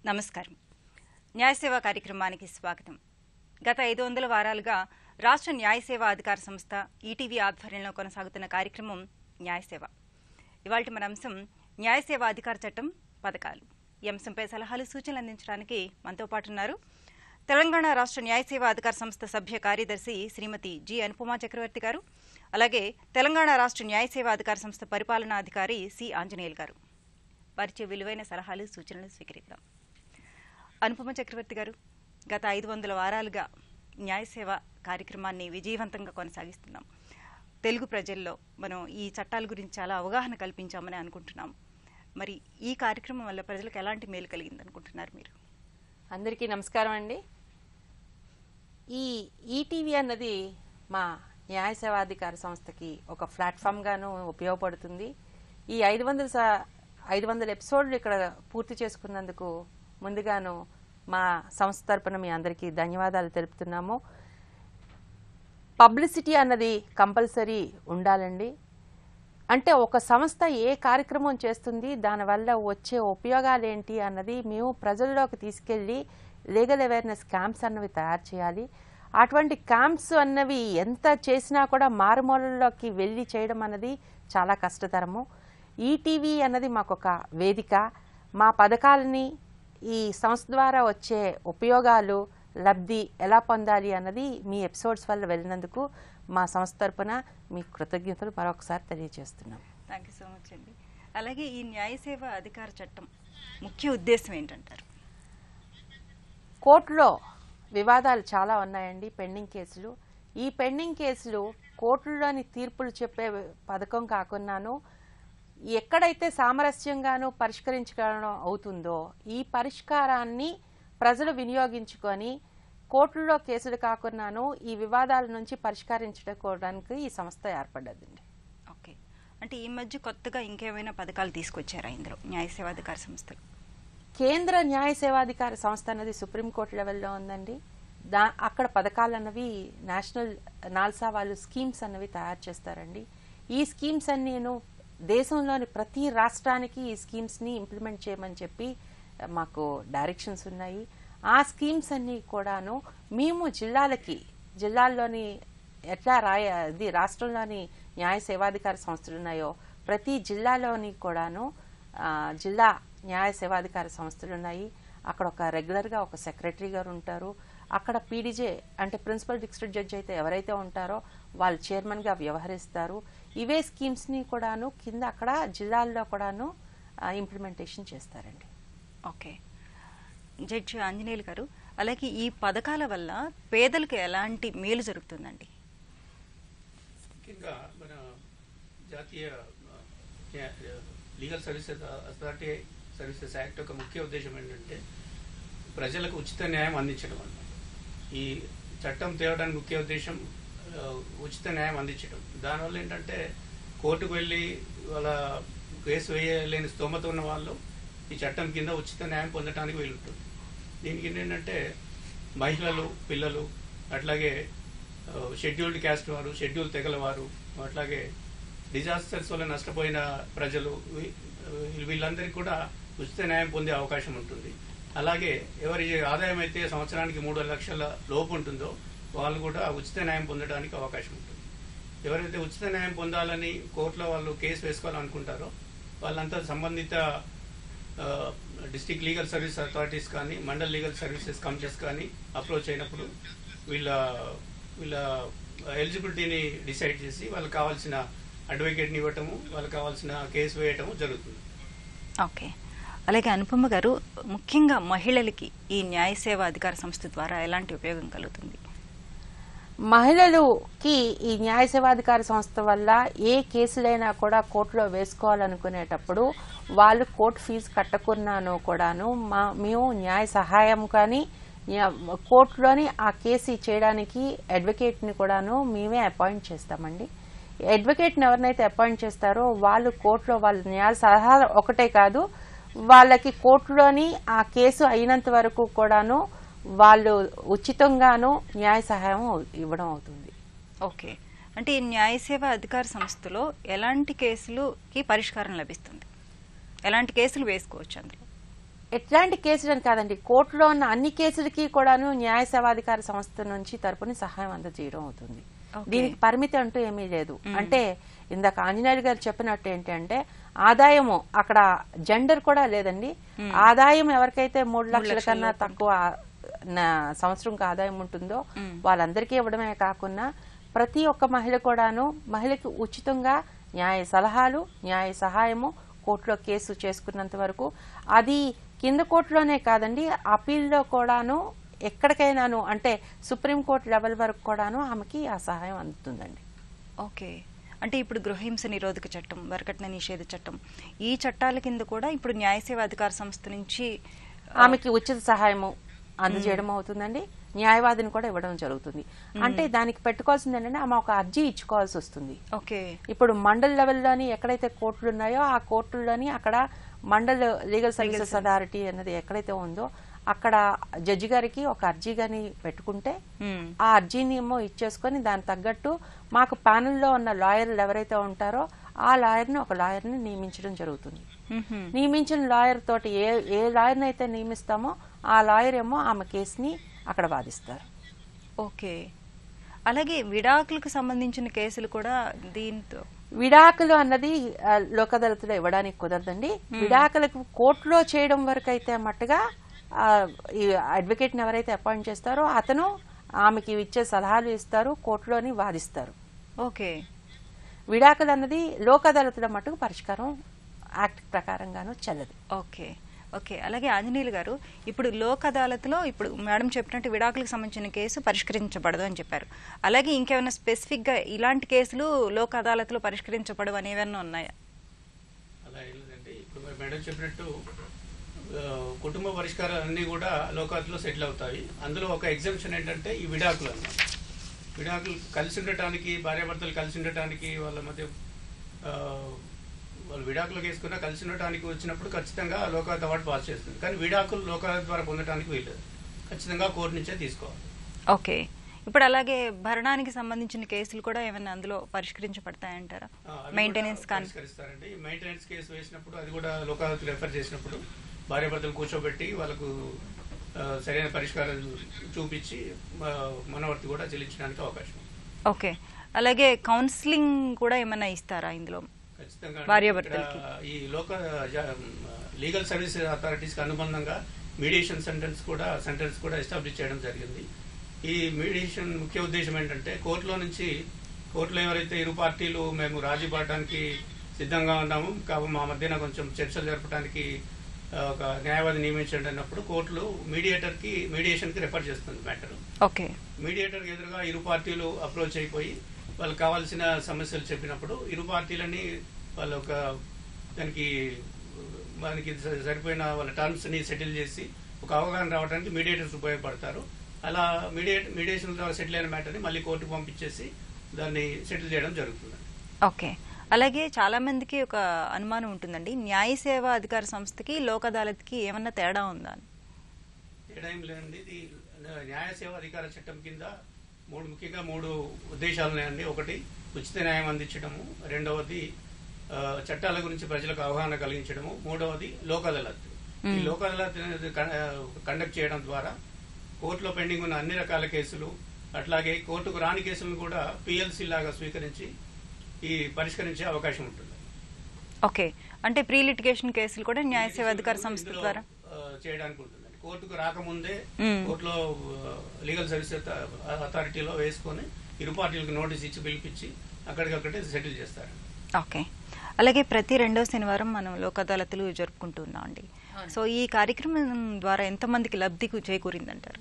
నమస్కారం న్యాయసేవ కార్యక్రమానికి స్వాగతం గత ఐదు వందల వారాలుగా రాష్ట్ర న్యాయసేవ అధికార సంస్థ ఈటీవీ ఆధ్వర్యంలో కొనసాగుతున్న కార్యక్రమం న్యాయసేవ ఇవాళ మన అంశం న్యాయసేవ అధికార చట్టం పథకాలు ఈ అంశంపై సలహాలు సూచనలు అందించడానికి మనతో పాటు ఉన్నారు తెలంగాణ రాష్ట్ర న్యాయసేవ అధికార సంస్థ సభ్య కార్యదర్శి శ్రీమతి జి అనుపమా చక్రవర్తి గారు అలాగే తెలంగాణ రాష్ట్ర న్యాయసేవ అధికార సంస్థ పరిపాలనా అధికారి సి ఆంజనేయులు గారు వారిచే విలువైన సలహాలు సూచనలు స్వీకరిద్దాం అనుపమ చక్రవర్తి గారు గత ఐదు వందల వారాలుగా న్యాయసేవ కార్యక్రమాన్ని విజయవంతంగా కొనసాగిస్తున్నాం తెలుగు ప్రజల్లో మనం ఈ చట్టాల గురించి చాలా అవగాహన కల్పించామని అనుకుంటున్నాం మరి ఈ కార్యక్రమం వల్ల ప్రజలకు ఎలాంటి మేలు కలిగింది అనుకుంటున్నారు మీరు అందరికీ నమస్కారం అండి ఈ ఈటీవీ అన్నది మా న్యాయ సేవాధికార సంస్థకి ఒక ప్లాట్ఫామ్ గాను ఉపయోగపడుతుంది ఈ ఐదు వందల స- ఐదు వందల ఎపిసోడ్లు ఇక్కడ పూర్తి చేసుకున్నందుకు ముందుగాను మా సంస్థ తరపున మీ అందరికీ ధన్యవాదాలు తెలుపుతున్నాము పబ్లిసిటీ అన్నది కంపల్సరీ ఉండాలండి అంటే ఒక సంస్థ ఏ కార్యక్రమం చేస్తుంది దానివల్ల వచ్చే ఉపయోగాలు ఏంటి అన్నది మేము ప్రజల్లోకి తీసుకెళ్ళి లీగల్ అవేర్నెస్ క్యాంప్స్ అన్నవి తయారు చేయాలి అటువంటి క్యాంప్స్ అన్నవి ఎంత చేసినా కూడా మారుమూలల్లోకి వెళ్ళి చేయడం అన్నది చాలా కష్టతరము ఈటీవీ అన్నది మాకు ఒక వేదిక మా పథకాలని ఈ సంస్థ ద్వారా వచ్చే ఉపయోగాలు లబ్ధి ఎలా పొందాలి అన్నది మీ ఎపిసోడ్స్ వల్ల వెళ్ళినందుకు మా సంస్థ తరపున మీకు కృతజ్ఞతలు మరొకసారి తెలియజేస్తున్నాం థ్యాంక్ యూ సో మచ్ అండి అలాగే ఈ న్యాయసేవ అధికార చట్టం ముఖ్య ఉద్దేశం ఏంటంటారు కోర్టులో వివాదాలు చాలా ఉన్నాయండి పెండింగ్ కేసులు ఈ పెండింగ్ కేసులు కోర్టుల్లోని తీర్పులు చెప్పే పథకం కాకున్నాను ఎక్కడైతే సామరస్యంగాను పరిష్కరించుకోవడం అవుతుందో ఈ పరిష్కారాన్ని ప్రజలు వినియోగించుకొని కోర్టుల్లో కేసులు కాకున్నాను ఈ వివాదాల నుంచి పరిష్కరించుకోవడానికి ఈ సంస్థ ఏర్పడ్డదండి ఓకే అంటే ఈ మధ్య కొత్తగా ఇంకేమైనా పథకాలు తీసుకొచ్చారా ఇందులో న్యాయసేవ అధికార సంస్థలు కేంద్ర న్యాయ సేవాధికార సంస్థ అన్నది సుప్రీంకోర్టు లెవెల్లో ఉందండి దా అక్కడ పథకాలు అన్నవి నేషనల్ నాల్సా వాళ్ళు స్కీమ్స్ అన్నవి తయారు చేస్తారండి ఈ స్కీమ్స్ అన్నీను దేశంలోని ప్రతి రాష్ట్రానికి ఈ స్కీమ్స్ ని ఇంప్లిమెంట్ చేయమని చెప్పి ఆ, మాకు డైరెక్షన్స్ ఉన్నాయి ఆ స్కీమ్స్ అన్ని కూడాను మేము జిల్లాలకి జిల్లాల్లోని ఎట్లా రాయ ఇది రాష్ట్రంలోని న్యాయ సేవాధికార సంస్థలు ఉన్నాయో ప్రతి జిల్లాలోని కూడాను ఆ, జిల్లా న్యాయ సేవాధికార సంస్థలు ఉన్నాయి అక్కడ ఒక రెగ్యులర్ గా ఒక సెక్రటరీ గారు ఉంటారు అక్కడ పీడీజే అంటే ప్రిన్సిపల్ డిస్ట్రిక్ట్ జడ్జి అయితే ఎవరైతే ఉంటారో వాళ్ళు చైర్మన్ గా వ్యవహరిస్తారు ఇవే స్కీమ్స్ ని కూడాను కింద అక్కడ జిల్లాల్లో కూడాను ఇంప్లిమెంటేషన్ చేస్తారండి ఓకే జడ్జి ఆంజనేయులు గారు అలాగే ఈ పథకాల వల్ల పేదలకు ఎలాంటి మేలు జరుగుతుందండి ముఖ్యంగా మన జాతీయ ఆ, న్యా- legal services authority services act యొక్క ముఖ్య ఉద్దేశం ఏంటంటే ప్రజలకు ఉచిత న్యాయం అందించడం అన్నమాట ఈ చట్టం తేవడానికి ముఖ్య ఉద్దేశం ఆ, ఉచిత న్యాయం అందించడం దానివల్ల ఏంటంటే కోర్టుకు వెళ్ళి వాళ్ళ కేసు వేయలేని స్తోమత ఉన్న వాళ్ళు ఈ చట్టం కింద ఉచిత న్యాయం పొందడానికి వీలుంటుంది దీనికి ఏంటంటే మహిళలు పిల్లలు అట్లాగే షెడ్యూల్డ్ క్యాస్ట్ వారు షెడ్యూల్ తెగల వారు అట్లాగే డిజాస్టర్స్ వల్ల నష్టపోయిన ప్రజలు వీ- వీళ్ళందరికీ కూడా ఉచిత న్యాయం పొందే అవకాశం ఉంటుంది అలాగే ఎవరి ఆదాయం అయితే సంవత్సరానికి మూడు లక్షల లోపు ఉంటుందో వాళ్ళు కూడా ఉచిత న్యాయం పొందడానికి అవకాశం ఉంటుంది ఎవరైతే ఉచిత న్యాయం పొందాలని కోర్టులో వాళ్ళు కేసు వేసుకోవాలనుకుంటారో వాళ్ళంతా సంబంధిత డిస్ట్రిక్ట్ లీగల్ సర్వీస్ అథారిటీస్ కానీ మండల్ లీగల్ సర్వీసెస్ కమిటీస్ కానీ అప్రోచ్ అయినప్పుడు వీళ్ళ వీళ్ళ ఎలిజిబిలిటీని డిసైడ్ చేసి వాళ్ళకి కావాల్సిన అడ్వకేట్ని ఇవ్వటము వాళ్ళకి కావాల్సిన కేసు వేయటము జరుగుతుంది ఓకే అలాగే అనుపమ గారు ముఖ్యంగా మహిళలకి ఈ న్యాయసేవ అధికార సంస్థ ద్వారా ఎలాంటి ఉపయోగం కలుగుతుంది మహిళలుకి ఈ న్యాయ సేవాధికార సంస్థ వల్ల ఏ కేసులైనా కూడా కోర్టులో వేసుకోవాలనుకునేటప్పుడు వాళ్ళు కోర్టు ఫీజు కట్టకున్నాను కూడాను మా మేము న్యాయ సహాయం కానీ న్యా- కోర్టులోని ఆ కేసు చేయడానికి అడ్వకేట్ని కూడాను మేమే అపాయింట్ చేస్తామండి అడ్వకేట్ని ఎవరినైతే అపాయింట్ చేస్తారో వాళ్ళు కోర్టులో వాళ్ళ న్యాయ సలహా ఒకటే కాదు వాళ్ళకి కోర్టులోని ఆ కేసు అయినంత వరకు కూడాను వాళ్ళు ఉచితంగాను న్యాయ సహాయం ఇవ్వడం అవుతుంది ఓకే అంటే ఈ న్యాయసేవ అధికార సంస్థలో ఎలాంటి కేసులకి పరిష్కారం లభిస్తుంది ఎలాంటి కేసులు వేసుకోవచ్చు అందులో ఎట్లాంటి కేసులు అని కాదండి కోర్టులో ఉన్న అన్ని కేసులకి కూడాను న్యాయ సేవాధికార సంస్థ నుంచి తరపున సహాయం అందజేయడం అవుతుంది Okay. దీనికి పరిమితి అంటూ ఏమీ లేదు అంటే ఇందాక ఆంజనేయులు గారు చెప్పినట్టు ఏంటంటే ఆదాయము అక్కడ జెండర్ కూడా లేదండి ఆదాయం ఎవరికైతే మూడు లక్షల కన్నా తక్కువ నా సంవత్సరంకి ఆదాయం ఉంటుందో వాళ్ళందరికీ ఇవ్వడమే కాకుండా ప్రతి ఒక్క మహిళ కూడాను మహిళకి ఉచితంగా న్యాయ సలహాలు న్యాయ సహాయము కోర్టులో కేసు చేసుకున్నంత వరకు అది కింద కోర్టులోనే కాదండి అపీల్లో కూడాను ఎక్కడికైనాను అంటే సుప్రీంకోర్టు లెవెల్ వరకు కూడాను ఆమెకి ఆ సహాయం అందుతుందండి ఓకే అంటే ఇప్పుడు గృహహింస నిరోధక చట్టం వరకట్న నిషేధ చట్టం ఈ చట్టాల కింద కూడా ఇప్పుడు న్యాయ సేవా అధికార సంస్థ నుంచి ఆమెకి ఉచిత సహాయము అందజేయడం అవుతుందండి న్యాయవాదిని కూడా ఇవ్వడం జరుగుతుంది అంటే దానికి పెట్టుకోవాల్సింది ఏంటంటే ఆమె ఒక అర్జీ ఇచ్చుకోవాల్సి వస్తుంది ఓకే ఇప్పుడు మండల్ లెవెల్లోని ఎక్కడైతే కోర్టులు ఉన్నాయో ఆ కోర్టుల్లోని అక్కడ మండల్ లీగల్ సర్వీసెస్ అథారిటీ అన్నది ఎక్కడైతే ఉందో అక్కడ జడ్జి గారికి ఒక అర్జీ గాని పెట్టుకుంటే మ్మ్. ఆ అర్జీని ఏమో ఇచ్చేసుకొని దాని తగ్గట్టు మాకు ప్యానెల్లో ఉన్న లాయర్లు ఎవరైతే ఉంటారో ఆ లాయర్ని ఒక లాయర్ని నియమించడం జరుగుతుంది మ్హూ. నియమించిన లాయర్ తోటి ఏ ఏ లాయర్ని అయితే నియమిస్తామో ఆ లాయర్ ఏమో ఆమె కేసుని అక్కడ వాదిస్తారు ఓకే అలాగే విడాకులకు సంబంధించిన కేసులు కూడా దీంతో విడాకులు అన్నది ఆ, లోక్ అదాలత్లో ఇవ్వడానికి కుదరదండి విడాకులకు కోర్టులో చేయడం వరకు అయితే మట్టుగా ఆ, ఈ అడ్వకేట్ని ఎవరైతే అపాయింట్ చేస్తారో అతను ఆమెకి ఇచ్చే సలహాలు ఇస్తారు కోర్టులోని వాదిస్తారు ఓకే విడాకులు అన్నది లోక్ అదాలత్లో మట్టుకు పరిష్కారం యాక్ట్ ప్రకారంగాను చెల్లదు ఓకే ఓకే అలాగే ఆంజనేయులు గారు ఇప్పుడు లోక్ అదాలత్లో ఇప్పుడు మేడం చెప్పినట్టు విడాకులకు సంబంధించిన కేసు పరిష్కరించబడదు అని చెప్పారు అలాగే ఇంకేమైనా స్పెసిఫిక్గా ఇలాంటి కేసులు లోక్ అదాలత్లో పరిష్కరించబడవు అనేవన్నా ఉన్నాయా అలా ఏం లేదండి ఇప్పుడు మరి మేడం చెప్పినట్టు ఆ, కుటుంబ పరిష్కారాలు అన్నీ కూడా లోకాల్లో సెటిల్ అవుతాయి అందులో ఒక ఎగ్జామ్షన్ ఏంటంటే ఈ విడాకులు అన్నమాట విడాకులు కలిసి ఉండటానికి భార్యాభర్తలు కలిసి ఉండటానికి వాళ్ళ మధ్య ఆ, వాళ్ళు విడాకులు వేసుకున్నా కలిసి ఉండటానికి వచ్చినప్పుడు ఖచ్చితంగా లోకాత్ అవార్డు పాస్ చేస్తుంది కానీ విడాకులు లోకాత్ ద్వారా పొందడానికి వీల్లేదు ఖచ్చితంగా కోర్టు నుంచే తీసుకోవాలి ఓకే ఇప్పుడు అలాగే భరణానికి సంబంధించిన కేసులు కూడా ఏమైనా అందులో పరిష్కరించబడతాయంటారా ఆ, అవి మెయింటెనెన్స్ కూడా కానీ పరిష్కరిస్తారండి మెయింటెనెన్స్ కేసు వేసినప్పుడు అది కూడా లోకాలకు రెఫర్ చేసినప్పుడు భార్యాభర్తలు కూర్చోబెట్టి వాళ్ళకు ఆ, సరైన పరిష్కారం చూపించి ఆ, మనవర్తి కూడా చెల్లించడానికి అవకాశం ఉంది. ఓకే అలాగే కౌన్సిలింగ్ కూడా ఏమైనా ఇస్తారా ఇందులో ఖచ్చితంగా భార్యాభర్తలకి. ఇక్కడ ఈ లోక లీగల్ సర్వీస్ అథారిటీస్కి అనుబంధంగా మీడియేషన్ సెంటర్స్ కూడా సెంటర్స్ కూడా ఎస్టాబ్లిష్ చేయడం జరిగింది ఈ మీడియేషన్ ముఖ్య ఉద్దేశం ఏంటంటే కోర్టులో నుంచి కోర్టులో ఎవరైతే ఇరు పార్టీలు మేము రాజీ పడడానికి సిద్ధంగా ఉన్నాము కాబట్టి మా మధ్యన కొంచెం చర్చలు జరపడానికి ఆ, ఒక న్యాయవాది నియమించండి అన్నప్పుడు కోర్టులు మీడియేటర్కి మీడియేషన్కి రెఫర్ చేస్తుంది మ్యాటర్ ఓకే మీడియేటర్ ఎదురుగా ఇరు పార్టీలు అప్రోచ్ అయిపోయి వాళ్ళకి కావాల్సిన సమస్యలు చెప్పినప్పుడు ఇరు పార్టీలని వాళ్ళ ఒక దానికి మనకి స- సరిపోయిన వాళ్ళ టర్మ్స్ ని సెటిల్ చేసి ఒక అవగాహన రావడానికి మీడియేటర్స్ ఉపయోగపడతారు అలా మీడియేట్ మీడియేషన్ ద్వారా సెటిల్ అయిన మ్యాటర్ని మళ్ళీ కోర్టుకు పంపించేసి దాన్ని సెటిల్ చేయడం జరుగుతుంది ఓకే అలాగే చాలా మందికి ఒక అనుమానం ఉంటుందండి న్యాయ సేవా అధికార సంస్థకి లోక్ అదాలత్కి ఏమన్నా తేడా ఉందా అని తేడా ఏం లేదండి ఇది న్యాయ సేవ అధికార చట్టం కింద మూడు ముఖ్యంగా మూడు ఉద్దేశాలు ఉన్నాయండి ఒకటి ఉచిత న్యాయం అందించడము రెండవది ఆ, చట్టాల గురించి ప్రజలకు అవగాహన కలిగించడము మూడవది లోక్ అదాలత్ ఈ లోక్ అదాలత్ అనేది కం- ఆ, కండక్ట్ చేయడం ద్వారా కోర్టులో పెండింగ్ ఉన్న అన్ని రకాల కేసులు అట్లాగే కోర్టుకు రాని కేసులను కూడా పిఎల్సి లాగా స్వీకరించి ఈ పరిష్కరించే అవకాశం ఉంటుంది ఓకే అంటే ప్రీ లిటిగేషన్ కేసులు కూడా న్యాయ సేవా అధికార సంస్థ ఇందులో, ద్వారా ఆ, చేయడానికి ఉంటుందండి కోర్టుకు రాకముందే మ్మ్. కోర్టులో లీగల్ సర్వీస్ అథారిటీలో వేసుకొని ఇరు పార్టీలకు నోటీస్ ఇచ్చి పిలిపించి అక్కడికక్కడే సెటిల్ చేస్తారు ఓకే అలాగే ప్రతి రెండో శనివారం మనం లోక్ అదాలత్లు జరుపుకుంటున్నాం అండి సో ఈ కార్యక్రమం ద్వారా ఎంతమందికి లబ్ధి చేకూరిందంటారు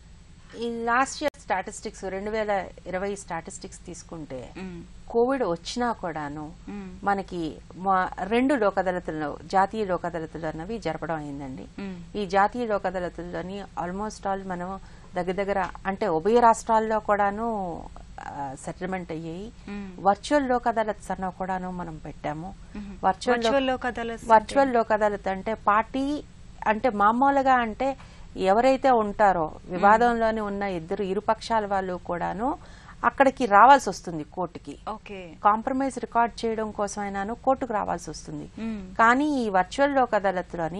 ఈ లాస్ట్ ఇయర్ స్టాటిస్టిక్స్ రెండు వేల ఇరవై స్టాటిస్టిక్స్ తీసుకుంటే మ్మ్. కోవిడ్ వచ్చినా కూడాను మ్మ్. మనకి మా- రెండు లోక్ అదాలతుల్లో జాతీయ లోక్ అదాలతులు అన్నవి జరపడం అయిందండి మ్మ్. ఈ జాతీయ లోక్ అదాలతుల్లోని ఆల్మోస్ట్ ఆల్ మనం దగ్గర దగ్గర అంటే ఉభయ రాష్ట్రాల్లో కూడాను సెటిల్మెంట్ అయ్యాయి మ్మ్. వర్చువల్ లోక్ అదాలత్స్ అన్న కూడాను మనం పెట్టాము మ్మ్. Virtual virtual Lok- Lok Adalat virtual Lok Adalat అంటే పార్టీ అంటే మామూలుగా అంటే ఎవరైతే ఉంటారో వివాదంలోని ఉన్న ఇద్దరు ఇరుపక్షాల వాళ్ళు కూడాను అక్కడికి రావాల్సి వస్తుంది కోర్టుకి ఓకే కాంప్రమైజ్ రికార్డ్ చేయడం కోసమైనాను కోర్టుకు రావాల్సి వస్తుంది మ్మ్. కానీ ఈ వర్చువల్ లోక్ అదాలత్లోని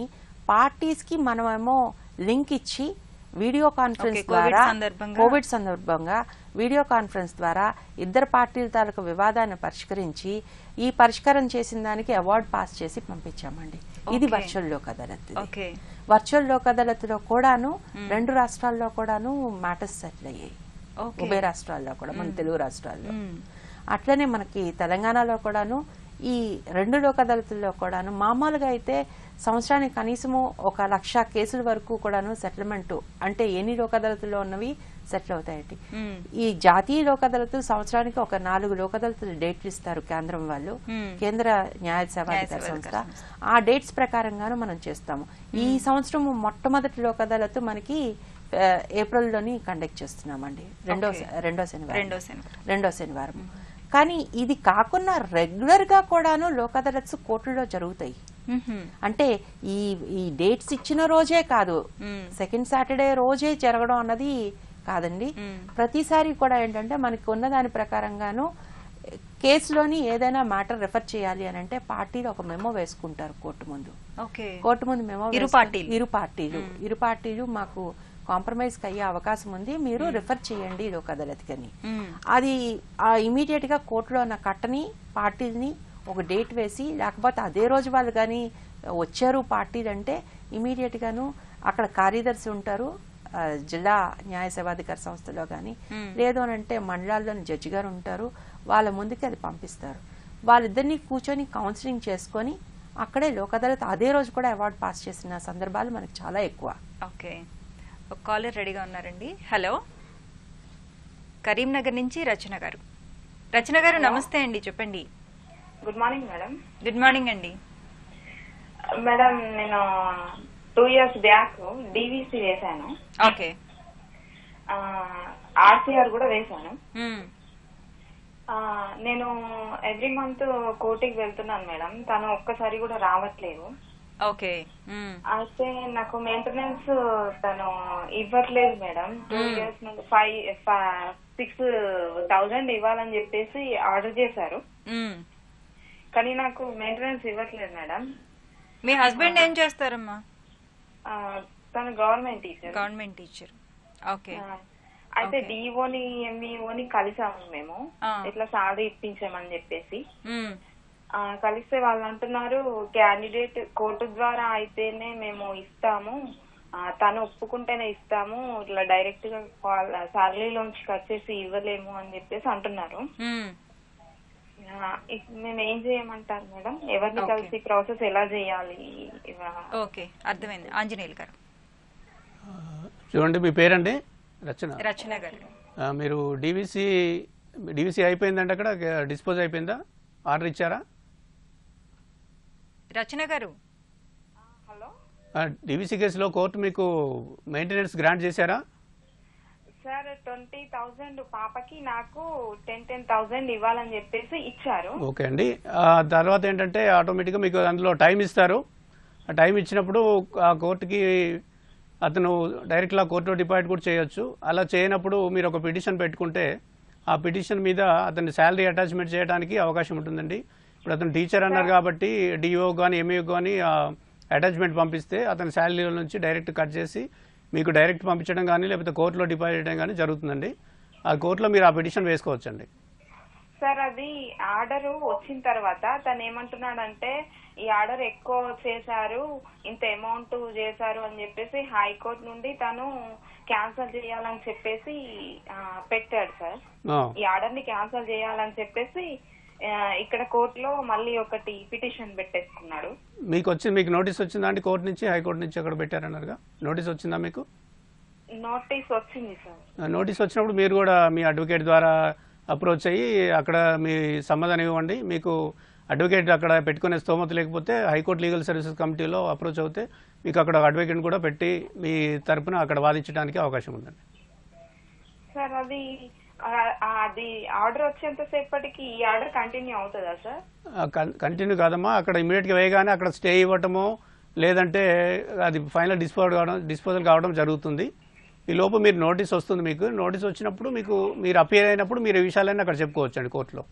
పార్టీస్ కి మనమేమో లింక్ ఇచ్చి వీడియో కాన్ఫరెన్స్ Okay, COVID ద్వారా సందర్భంగా. కోవిడ్ సందర్భంగా వీడియో కాన్ఫరెన్స్ ద్వారా ఇద్దరు పార్టీల తాలూకు వివాదాన్ని పరిష్కరించి ఈ పరిష్కారం చేసిన దానికి అవార్డు పాస్ చేసి పంపించామండి ఇది Okay. వర్చువల్ లోక్ అదాలత్ ఇది. ఓకే వర్చువల్ లోక్ అదాలత్లో కూడాను రెండు రాష్ట్రాల్లో కూడాను మ్యాటర్స్ సెటిల్ అయ్యాయి Okay. ఉభయ రాష్ట్రాల్లో కూడా మన తెలుగు రాష్ట్రాల్లో మ్మ్. అట్లనే మనకి తెలంగాణలో కూడాను ఈ రెండు లోక్ అదాలతుల్లో కూడాను మామూలుగా అయితే సంవత్సరానికి కనీసము ఒక లక్ష కేసుల వరకు కూడాను సెటిల్మెంట్ అంటే ఎన్ని లోక్ అదాలతుల్లో ఉన్నవి సెటిల్ అవుతాయండి మ్మ్. ఈ జాతీయ లోక్ అదాలతులు సంవత్సరానికి ఒక నాలుగు లోక్ అదాలతులు డేట్లు ఇస్తారు కేంద్రం వాళ్ళు మ్మ్. కేంద్ర న్యాయ సేవాధికార న్యాయ సంస్థ సేవాధికార ఆ డేట్స్ ప్రకారంగాను మనం చేస్తాము ఈ సంవత్సరం మొట్టమొదటి లోక్ అదాలత్ మనకి ఆ, ఏప్రిల్లోని కండక్ట్ చేస్తున్నామండి రెండో Okay. రెండో శనివారం రెండో శనివారం. రెండో శనివారం కానీ ఇది కాకుండా రెగ్యులర్ గా కూడాను లోక్ అదాలత్స్ కోర్టులో జరుగుతాయి మ్మ్. అంటే ఈ ఈ డేట్స్ ఇచ్చిన రోజే కాదు మ్మ్. సెకండ్ సాటర్డే రోజే జరగడం అన్నది కాదండి మ్మ్. ప్రతిసారి కూడా ఏంటంటే మనకి ఉన్న దాని ప్రకారంగాను కేసులోని ఏదైనా మ్యాటర్ రిఫర్ చేయాలి అని అంటే పార్టీలు ఒక మెమో వేసుకుంటారు కోర్టు ముందు ఓకే కోర్టు ముందు మెమో ఇరు వేసుకుని- పార్టీలు. ఇరు పార్టీలు ఇరు పార్టీలు మాకు కాంప్రమైజ్ అయ్యే అవకాశం ఉంది మీరు రిఫర్ చేయండి లోక్ అదాలత్కి అని మ్మ్. అది ఇమీడియట్ గా కోర్టులో ఉన్న కట్టని పార్టీని ఒక డేట్ వేసి లేకపోతే అదే రోజు వాళ్ళు కానీ వచ్చారు పార్టీలు అంటే ఇమీడియట్ గాను అక్కడ కార్యదర్శి ఉంటారు ఆ, జిల్లా న్యాయ సేవాధికార సంస్థలో కానీ Hmm. లేదు అని అంటే మండలాల్లోని జడ్జి గారు ఉంటారు వాళ్ళ ముందుకి అది పంపిస్తారు వాళ్ళిద్దరిని కూర్చొని కౌన్సిలింగ్ చేసుకొని అక్కడే లోక్ అదాలత్ అదే రోజు కూడా అవార్డు పాస్ చేసిన సందర్భాలు మనకు చాలా ఎక్కువ ఓకే ఒక కాలర్ రెడీగా ఉన్నారండి హలో కరీంనగర్ నుంచి రచన గారు రచన గారు నమస్తే అండి చెప్పండి good morning madam good morning అండి మేడం నేను టూ ఇయర్స్ బ్యాక్ డివిసి వేశాను ఓకే ఆర్సీఆర్ కూడా వేశాను మ్మ్. ఆ, నేను ఎవ్రీ మంత్ కోటికి వెళ్తున్నాను మేడం తను ఒక్కసారి కూడా రావట్లేదు ఓకే మ్మ్. అయితే నాకు మెయింటెనెన్స్ తను ఇవ్వట్లేదు మేడం టూ ఇయర్స్ నుండి ఫైవ్ సిక్స్ థౌజండ్ ఇవ్వాలని చెప్పేసి ఆర్డర్ చేశారు మ్మ్. కానీ నాకు మెయింటెనెన్స్ ఇవ్వట్లేదు మేడం మీ హస్బెండ్ ఏం చేస్తారమ్మా ఆ, తను government teacher government teacher okay ఆ, అయితే Okay. డిఓని ఎంఈఓని కలిసాము మేము ఆ. ఇట్లా సాలరీ ఇప్పించామని చెప్పేసి మ్మ్. ఆ, కలిస్తే వాళ్ళు అంటున్నారు క్యాండిడేట్ కోర్టు ద్వారా అయితేనే మేము ఇస్తాము ఆ, తను ఒప్పుకుంటేనే ఇస్తాము ఇట్లా డైరెక్ట్ గా సాలరీలోంచి కట్ చేసి ఇవ్వలేము అని చెప్పేసి అంటున్నారు మ్మ్. ఆ, ఇప్ మేము ఏం చేయమంటారు మేడం ఎవరిని Okay. కలిసి ప్రాసెస్ ఎలా చేయాలి ఇవ- ఓకే అర్థమైంది ఆంజనేయులు గారు చూడండి మీ పేరండి రచన రచన గారు ఆ, మీరు డీవీసీ డీవీసీ అయిపోయిందంటే అక్కడ డిస్పోజ్ అయిపోయిందా ఆర్డర్ ఇచ్చారా రచన గారు హలో డీవీసీ కేసులో కోర్టు మీకు మెయింటెనెన్స్ గ్రాంట్ చేశారా సార్ ట్వంటీ థౌజండ్ పాపకి నాకు టెన్ టెన్ థౌజండ్ ఇవ్వాలని చెప్పేసి ఇచ్చారు ఓకే అండి ఆ తర్వాత ఏంటంటే ఆటోమేటిక్గా మీకు అందులో టైం ఇస్తారు ఆ టైం ఇచ్చినప్పుడు ఆ కోర్టుకి అతను డైరెక్ట్గా కోర్టులో డిపాజిట్ కూడా చేయొచ్చు అలా చేయనప్పుడు మీరు ఒక పిటిషన్ పెట్టుకుంటే ఆ పిటిషన్ మీద అతని శాలరీ అటాచ్మెంట్ చేయడానికి అవకాశం ఉంటుందండి ఇప్పుడు అతను టీచర్ అన్నారు కాబట్టి డిఓ కానీ ఎంఈఓ కానీ అటాచ్మెంట్ పంపిస్తే అతని శాలరీలో నుంచి డైరెక్ట్ కట్ చేసి మీకు డైరెక్ట్ పంపించడం కానీ లేకపోతే కోర్టులో డిపాజిట్ చేయడం కానీ జరుగుతుందండి ఆ కోర్టులో మీరు ఆ పిటిషన్ వేసుకోవచ్చండి సార్ అది ఆర్డర్ వచ్చిన తర్వాత తను ఏమంటున్నాడంటే ఈ ఆర్డర్ ఎక్కువ చేశారు ఇంత అమౌంట్ చేశారు అని చెప్పేసి హైకోర్టు నుండి తను క్యాన్సిల్ చేయాలని చెప్పేసి ఆ, పెట్టాడు సార్ ఆ. ఈ ఆర్డర్ ని క్యాన్సిల్ చేయాలని చెప్పేసి ఆ, ఇక్కడ కోర్టులో మళ్ళీ ఒకటి పిటిషన్ పెట్టేసుకున్నాడు మీకు వచ్చి మీకు నోటీస్ వచ్చిందా అండి కోర్టు నుంచి హైకోర్టు నుంచి అక్కడ పెట్టారన్నారుగా నోటీస్ వచ్చిందా మీకు నోటీస్ వచ్చింది సార్ ఆ, నోటీస్ వచ్చినప్పుడు మీరు కూడా మీ అడ్వకేట్ ద్వారా అప్రోచ్ అయ్యి అక్కడ మీ సమాధానం ఇవ్వండి మీకు అడ్వకేట్ అక్కడ పెట్టుకునే స్తోమత లేకపోతే హైకోర్టు లీగల్ సర్వీసెస్ కమిటీలో అప్రోచ్ అవుతే మీకు అక్కడ అడ్వకేట్ కూడా పెట్టి మీ తరపున అక్కడ వాదించడానికి అవకాశం ఉందండి సార్ అది ఆ, అది ఆర్డర్ వచ్చేంతసేపటికి ఈ ఆర్డర్ కంటిన్యూ అవుతుందా సార్ కంటిన్యూ కాదమ్మా అక్కడ ఇమీడియట్గా వేయగానే అక్కడ స్టే ఇవ్వటము లేదంటే అది ఫైనల్ డిస్పోజ్ కావడం డిస్పోజల్ కావడం జరుగుతుంది ఈ లోపు మీరు నోటీస్ వస్తుంది మీకు నోటీస్ వచ్చినప్పుడు మీకు మీరు అపియర్ అయినప్పుడు మీరు ఈ విషయాలన్నీ అక్కడ చెప్పుకోవచ్చు అండి కోర్టులో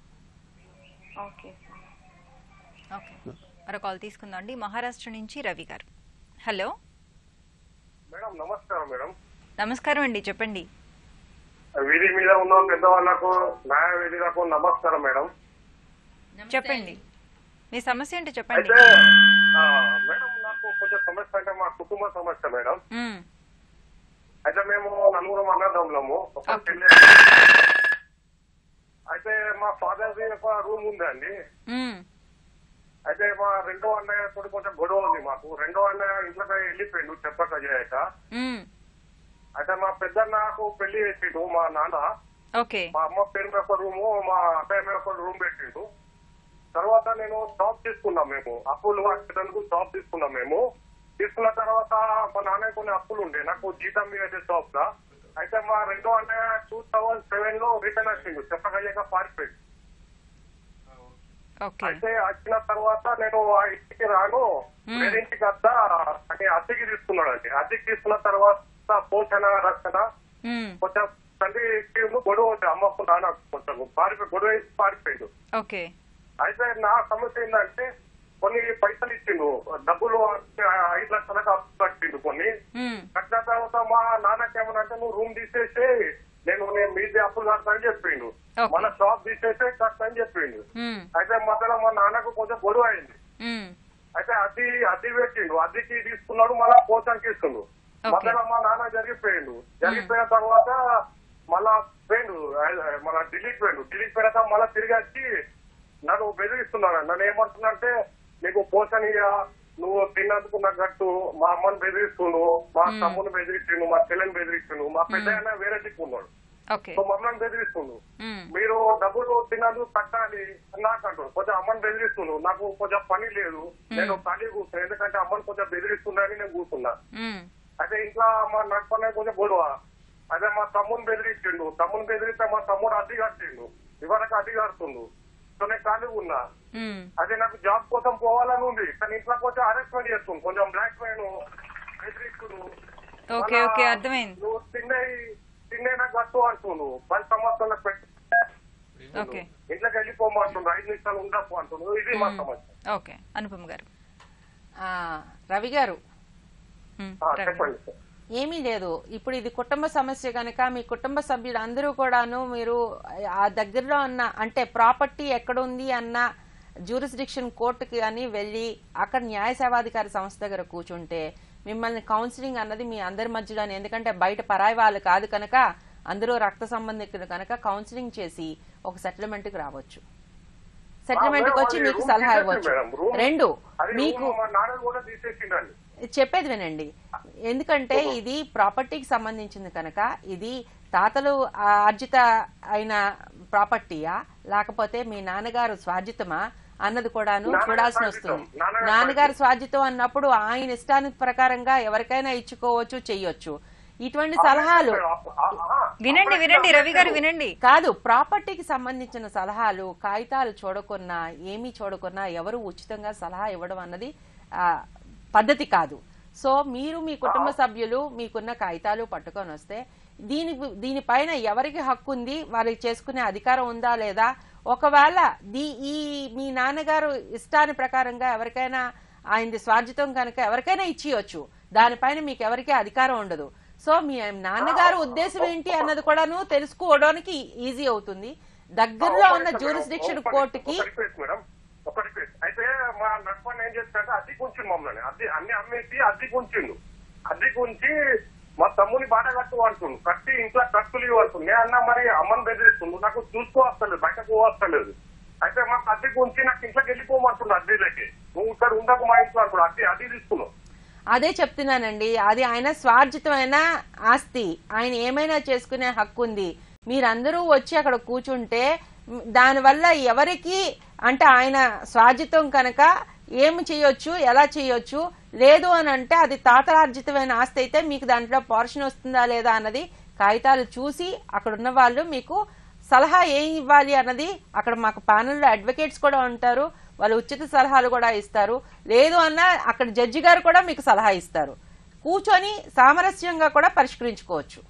ఓకే సార్ ఓకే మరో కాల్ తీసుకుందాం అండి మహారాష్ట్ర నుంచి రవి గారు హలో మేడం నమస్కారం మేడం నమస్కారం అండి చెప్పండి వీధి మీద ఉన్న పెద్దవాళ్లకు న్యాయ వేదికకు నమస్కారం మేడం చెప్పండి మీ సమస్య ఏంటో చెప్పండి అయితే ఆ, మేడం నాకు కొంచెం సమస్య అంటే మా కుటుంబ సమస్య మేడం మ్మ్. అయితే మేము నలుగురు అన్నదమ్ములము ఒక Okay. పెళ్లి అయితే మా ఫాదర్ ది ఒక రూమ్ ఉందండి మ్మ్. అయితే మా రెండో అన్నయ్య కూడా కొంచెం గొడవ ఉంది మాకు రెండో అన్నయ్య ఇంట్లోకి వెళ్ళిపోయిండు చెప్పక చేయక మ్మ్. అయితే మా పెద్ద నాకు పెళ్లి చేసిండు మా నాన్న ఓకే మా అమ్మ పేరు మీద ఒక రూము మా అబ్బాయి మీద ఒక రూమ్ పెట్టిండు తర్వాత నేను జాబ్ తీసుకున్నాం మేము అప్పులు కట్టడానికి జాబ్ తీసుకున్నాం మేము తీసుకున్న తర్వాత మా నాన్న కొన్ని అప్పులు ఉండే నాకు జీతం మీద జాబ్ లా అయితే మా రెండో అన్నయ్య టూ థౌసండ్ సెవెన్ లో రిటర్న్ వచ్చిండు చెప్పగలిగాక పారిపోయింది ఓకే అయితే వచ్చిన తర్వాత నేను ఆ ఇంటికి రాను Hmm. వేరే ఇంటికి వద్దా అని అద్దెకి తీసుకున్నాడు అండి అద్దెకి తీసుకున్న తర్వాత పోషణ రక్షణ మ్మ్. కొంచెం తండ్రి గొడవ ఉంది అమ్మకు నాన్న కొంచెం పారిపోయి గొడవ వేసి పారిపోయాడు ఓకే అయితే నా సమస్య ఏంటంటే కొన్ని పైసలు ఇచ్చిండు డబ్బులు ఆ, ఐదు లక్షలకు అప్పు కట్టిండు కొన్ని మ్మ్. కట్టిన తర్వాత మా నాన్నకి ఏమనంటే నువ్వు రూమ్ తీసేసి నేను నేను మీదే అప్పులు కడతానని చెప్పిండు Okay. మన షాప్ తీసేసి కడతానని చెప్పిండు మ్మ్. అయితే మధ్యలో మా నాన్నకు కొంచెం గొడవ అయింది మ్మ్. అయితే అద్దె అద్దె పెట్టిండు అద్దెకి తీసుకున్నాడు మళ్ళా పోతానికి ఇస్తుండు Okay. మధ్యలో మా నాన్న జరిగిపోయిండు జరిగిపోయిన తర్వాత మళ్ళా పోయిండు ఆ- మన ఢిల్లీకి పోయిండు ఢిల్లీకి పోయినాక మళ్ళా తిరిగి వచ్చి నన్ను బెదిరిస్తున్నాడు నన్ను ఏమంటున్నంటే నీకు పోషణీయ నువ్వు తిన్నందుకు నాకు గట్టు మా అమ్మని బెదిరిస్తుండు మా తమ్ముని బెదిరించిండు మా చెల్లెని బెదిరించిండు మా పెద్ద ఆయన వేరే దిక్కు ఉన్నాడు ఓకే సో మమ్మల్ని బెదిరిస్తుండు మ్మ్. మీరు డబ్బులు తినదు కట్టాలి నాకు అంటారు కొంచెం అమ్మని బెదిరిస్తుండు నాకు కొంచెం పని లేదు నేను ఖాళీ కూర్చున్నా ఎందుకంటే అమ్మని కొంచెం బెదిరిస్తుందని నేను కూర్చున్నా మ్మ్. అదే ఇంట్లో మా నడపనే కొంచెం గొడవ అదే మా తమ్ముని బెదిరించిండు తమ్ముని బెదిరిస్తే మా తమ్ముడు అద్దె కట్టిండు ఇవరకు అద్దె కడుతుండు సో నేను ఖాళీ ఉన్నా మ్మ్. అదే నాకు జాబ్ కోసం పోవాలని ఉంది కానీ ఇంట్లో కొంచెం అరెస్ట్మెంట్ చేస్తుంది కొంచెం బ్లాక్ మెయిన్ బెదిరిస్తుడు ఓకే, మళ్ళా ఓకే, అర్థమైంది. నువ్వు తిన్నయి తిన్నే గట్టు అంటుండు పది సంవత్సరాలకు పెట్టి ఓకే ఇంట్లోకి వెళ్ళిపోమంటుండ్రు ఐదు నిమిషాలు ఉండకు అంటుండ్రు ఇది మా సమస్య ఓకే అనుపమ గారు ఆ, రవి గారు మ్మ్. ఆ, రవి. చెప్పండి సార్ ఏమీ లేదు ఇప్పుడు ఇది కుటుంబ సమస్య కనుక మీ కుటుంబ సభ్యులు అందరూ కూడాను మీరు ఆ దగ్గరలో ఉన్న అంటే ప్రాపర్టీ ఎక్కడుంది అన్న జ్యూరిస్డిక్షన్ కోర్టుకి అని వెళ్ళి అక్కడ న్యాయ సేవాధికారి సంస్థ దగ్గర కూర్చుంటే మిమ్మల్ని కౌన్సిలింగ్ అన్నది మీ అందరి మధ్యలోనే ఎందుకంటే బయట పరాయి వాళ్ళు కాదు కనుక అందరూ రక్త సంబంధికులు కనుక కౌన్సిలింగ్ చేసి ఒక సెటిల్మెంట్ కి రావచ్చు సెటిల్మెంట్ కి వచ్చి మేడం, మీకు రూమ్ సలహా తీసేసిండు ఇవ్వచ్చు మేడం, రూమ్. రెండు అది మీకు రూమ్ మా నాన్న కూడా తీసేసిండండి చెప్పేది వినండి ఎందుకంటే ఇది ప్రాపర్టీకి సంబంధించింది కనుక ఇది తాతలు ఆర్జిత అయిన ప్రాపర్టీయా లేకపోతే మీ నాన్నగారు స్వార్జితమా అన్నది కూడాను నాన్నగారు చూడాల్సి స్వార్జితం. వస్తుంది నాన్నగారు నాన్నగారు స్వార్జితం అన్నప్పుడు ఆయన ఇష్టానికి ప్రకారంగా ఎవరికైనా ఇచ్చుకోవచ్చు చెయ్యొచ్చు ఇటువంటి సలహాలు వినండి వినండి రవి గారు వినండి కాదు ప్రాపర్టీకి సంబంధించిన సలహాలు కాగితాలు చూడకున్నా ఏమీ చూడకున్నా ఎవరు ఉచితంగా సలహా ఇవ్వడం అన్నది ఆ, పద్ధతి కాదు సో మీరు మీ కుటుంబ సభ్యులు మీకున్న కాగితాలు పట్టుకొని వస్తే దీని దీనిపైన ఎవరికి హక్కు ఉంది వారికి చేసుకునే అధికారం ఉందా లేదా ఒకవేళ దీ ఈ మీ నాన్నగారు ఇష్టాని ప్రకారంగా ఎవరికైనా ఆయనది స్వార్జితం కనుక ఎవరికైనా ఇచ్చియొచ్చు దానిపైన మీకు ఎవరికీ అధికారం ఉండదు సో మీ నాన్నగారు ఉద్దేశం ఏంటి అన్నది కూడాను తెలుసుకోవడానికి ఈజీ అవుతుంది దగ్గరలో ఉన్న జ్యూరిస్డిక్షన్ కోర్టుకి ఒకటి ప్లేస్ మేడం ఒకటి ప్లేస్ అయితే మా నడపని ఏం చేస్తాడంటే అద్దె ఉంచిండు మమ్మల్ని అద్దె అన్ని అమ్మేసి అద్దె ఉంచిండు అద్దె ఉంచి మా తమ్ముని బాట కట్టు అంటుండు కట్టి ఇంట్లో కట్టులు ఇవ్వాల్సింది నేను అన్నా మరి అమ్మని బెదిరిస్తుండు నాకు చూసుకో వస్తలేదు బయటకు వస్తలేదు అయితే మాకు అద్దె ఉంచి నాకు ఇంట్లోకి వెళ్ళిపోమంటుండు అద్దెలకి నువ్వు ఇక్కడ ఉండకు మా ఇంట్లో అంటుడు అద్దె అద్దె తీసుకున్నావు అదే చెప్తున్నానండి అది ఆయన స్వార్జితమైన ఆస్తి ఆయన ఏమైనా చేసుకునే హక్కు ఉంది మీరందరూ వచ్చి అక్కడ కూర్చుంటే మ్, దానివల్ల ఎవరికి అంటే ఆయన స్వార్జితం కనుక ఏమి చేయొచ్చు ఎలా చేయొచ్చు లేదు అని అంటే అది తాతరార్జితమైన ఆస్తి అయితే మీకు దాంట్లో పోర్షన్ వస్తుందా లేదా అన్నది కాగితాలు చూసి అక్కడ ఉన్న వాళ్ళు మీకు సలహా ఏం ఇవ్వాలి అన్నది అక్కడ మాకు ప్యానల్లో అడ్వకేట్స్ కూడా ఉంటారు వాళ్ళు ఉచిత సలహాలు కూడా ఇస్తారు లేదు అన్నా అక్కడ జడ్జి గారు కూడా మీకు సలహా ఇస్తారు కూర్చొని సామరస్యంగా కూడా పరిష్కరించుకోవచ్చు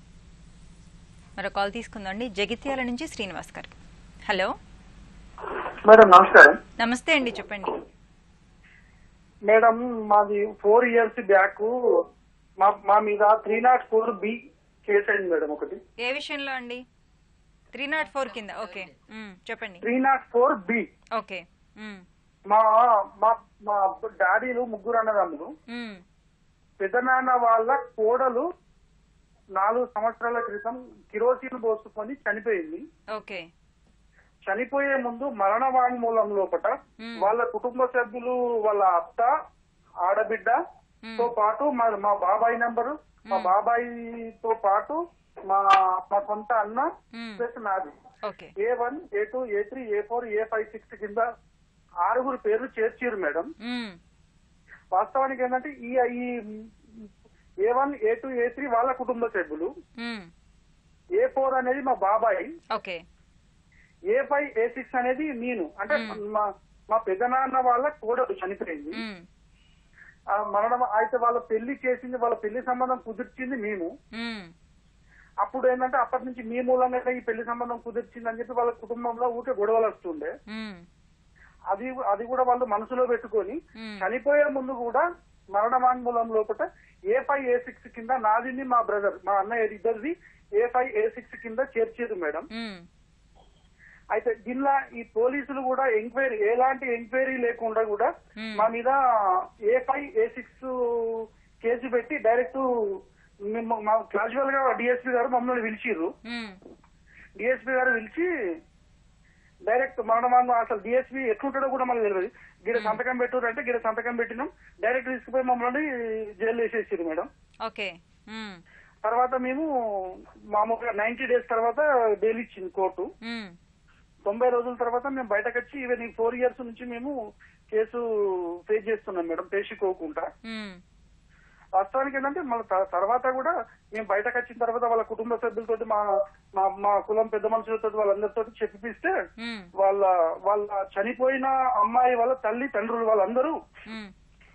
మరో కాల్ తీసుకుందండి జగిత్యాల నుంచి శ్రీనివాస్ గారు హలో మేడం నమస్కారం నమస్తే అండి చెప్పండి మేడం మాది ఫోర్ ఇయర్స్ బ్యాక్ మా మా మీద three nought four B case అయింది మేడం ఒకటి ఏ విషయంలో అండి త్రీ నాట్ ఫోర్ కింద ఓకే మ్మ్, చెప్పండి three nought four B okay మ్మ్, మా మా మా డాడీలు ముగ్గురు అన్నదమ్ములు మ్మ్, పెద్దనాన్న వాళ్ళ కోడలు నాలుగు సంవత్సరాల క్రితం కిరోసిన్ పోసుకొని చనిపోయింది ఓకే చనిపోయే ముందు మరణ వాంగ్మూలం లోపట మ్మ్. వాళ్ళ కుటుంబ సభ్యులు వాళ్ళ అత్త ఆడబిడ్డ మ్మ్. తో పాటు మా మా బాబాయ్ నంబరు మా బాబాయ్ తో పాటు మా మా సొంత అన్న మ్మ్. ప్లస్ నాది okay A one A two A three A four A five six కింద ఆరుగురు పేర్లు చేర్చారు మేడం మ్మ్, వాస్తవానికి ఏంటంటే ఈ ఈ A one A two A three వాళ్ళ కుటుంబ సభ్యులు మ్మ్, ఏ ఫోర్ అనేది మా బాబాయ్ okay A five A six అనేది నేను అంటే మా మా పెద్దనాన్న వాళ్ళ కోడలు చనిపోయింది మ్మ్, ఆ మరణం అయితే వాళ్ళ పెళ్లి చేసింది వాళ్ళ పెళ్లి సంబంధం కుదిర్చింది మేము మ్మ్, అప్పుడు ఏంటంటే అప్పటి నుంచి మీ మూలంగా ఈ పెళ్లి సంబంధం కుదిర్చింది అని చెప్పి వాళ్ళ కుటుంబంలో ఊకే గొడవలు వస్తుండే మ్మ్, అది అది కూడా వాళ్ళు మనసులో పెట్టుకొని మ్మ్. చనిపోయే ముందు కూడా మరణ వాంగ్మూలం లోపల ఏ ఫైవ్ ఏ సిక్స్ కింద నాదిని మా బ్రదర్ మా అన్నయ్య ఇద్దరిది ఏ ఫైవ్ ఏ సిక్స్ కింద చేర్చేది మేడం మ్మ్, అయితే దీనిలో ఈ పోలీసులు కూడా ఎంక్వైరీ ఎలాంటి ఎంక్వైరీ లేకుండా కూడా Hmm. మా మీద A five A six case పెట్టి డైరెక్ట్ మేము మా క్యాజువల్ గా డిఎస్పీ గారు మమ్మల్ని పిలిచిర్రు మ్మ్, డిఎస్పీ గారు పిలిచి డైరెక్ట్ మరణమానం అసలు డిఎస్పీ ఎట్లుంటాడో కూడా మనకు తెలియదు గిడ సంతకం పెట్టారు అంటే గిడ సంతకం పెట్టినాం డైరెక్ట్ తీసుకుపోయి మమ్మల్ని జైలు వేసేసారు మేడం ఓకే మ్మ్, తర్వాత మేము మామూలుగా నైన్టీ డేస్ తర్వాత బెయిల్ ఇచ్చింది కోర్టు మ్మ్, తొంభై రోజుల తర్వాత మేము బయటకు వచ్చి ఈవెన్ ఈ ఫోర్ ఇయర్స్ నుంచి మేము కేసు ఫేస్ చేస్తున్నాం మేడం పేషికోకుండా మ్మ్, వాస్తవానికి ఏంటంటే మళ్ళీ తర్వాత కూడా మేము బయటకు వచ్చిన తర్వాత వాళ్ళ కుటుంబ సభ్యులతో మా మా మా కులం పెద్ద మనుషులతో వాళ్ళందరితో చెప్పిపిస్తే మ్మ్, వాళ్ళ వాళ్ళ చనిపోయిన అమ్మాయి వాళ్ళ తల్లి తండ్రులు వాళ్ళందరూ మ్మ్,